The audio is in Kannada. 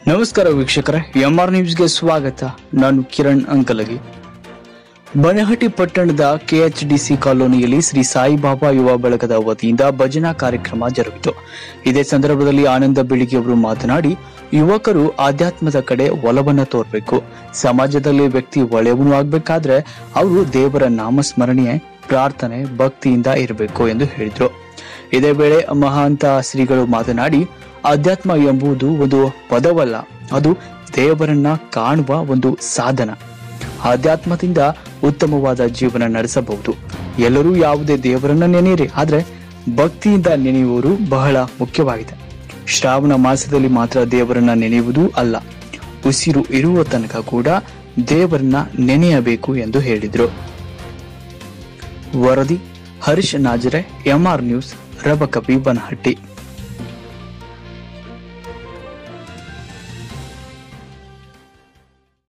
ನಮಸ್ಕಾರ ವೀಕ್ಷಕರೇ ಎಂಆರ್ ನ್ಯೂಸ್ಗೆ ಸ್ವಾಗತ ನಾನು ಕಿರಣ್ ಅಂಕಲಗಿ ಬನಹಟ್ಟಿ ಪಟ್ಟಣದ ಕೆಎಚ್ಡಿಸಿ ಕಾಲೋನಿಯಲ್ಲಿ ಶ್ರೀ ಸಾಯಿಬಾಬಾ ಯುವ ಬಳಗದ ವತಿಯಿಂದ ಭಜನಾ ಕಾರ್ಯಕ್ರಮ ಜರುಗಿತು ಇದೇ ಸಂದರ್ಭದಲ್ಲಿ ಆನಂದ ಬೆಳಿಗ್ಗೆ ಅವರು ಮಾತನಾಡಿ ಯುವಕರು ಆಧ್ಯಾತ್ಮದ ಕಡೆ ಒಲವನ್ನ ತೋರ್ಬೇಕು ಸಮಾಜದಲ್ಲಿ ವ್ಯಕ್ತಿ ಒಳ್ಳೆಯವನು ಆಗ್ಬೇಕಾದ್ರೆ ಅವರು ದೇವರ ನಾಮಸ್ಮರಣೆ ಪ್ರಾರ್ಥನೆ ಭಕ್ತಿಯಿಂದ ಇರಬೇಕು ಎಂದು ಹೇಳಿದ್ರು ಇದೇ ವೇಳೆ ಮಹಾಂತ ಶ್ರೀಗಳು ಮಾತನಾಡಿ ಅಧ್ಯಾತ್ಮ ಎಂಬುದು ಒಂದು ಪದವಲ್ಲ ಅದು ದೇವರನ್ನ ಕಾಣುವ ಒಂದು ಸಾಧನ ಆಧ್ಯಾತ್ಮದಿಂದ ಉತ್ತಮವಾದ ಜೀವನ ನಡೆಸಬಹುದು ಎಲ್ಲರೂ ಯಾವುದೇ ದೇವರನ್ನ ನೆನೆಯಿರಿ ಆದ್ರೆ ಭಕ್ತಿಯಿಂದ ನೆನೆಯುವುದು ಬಹಳ ಮುಖ್ಯವಾಗಿದೆ ಶ್ರಾವಣ ಮಾಸದಲ್ಲಿ ಮಾತ್ರ ದೇವರನ್ನ ನೆನೆಯುವುದು ಅಲ್ಲ ಉಸಿರು ಇರುವ ತನಕ ಕೂಡ ದೇವರನ್ನ ನೆನೆಯಬೇಕು ಎಂದು ಹೇಳಿದ್ರು ವರದಿ ಹರೀಶ್ ನಾಜರೆ ಎಂಆರ್ ನ್ಯೂಸ್ ರಬಕವಿ ಬನಹಟ್ಟಿ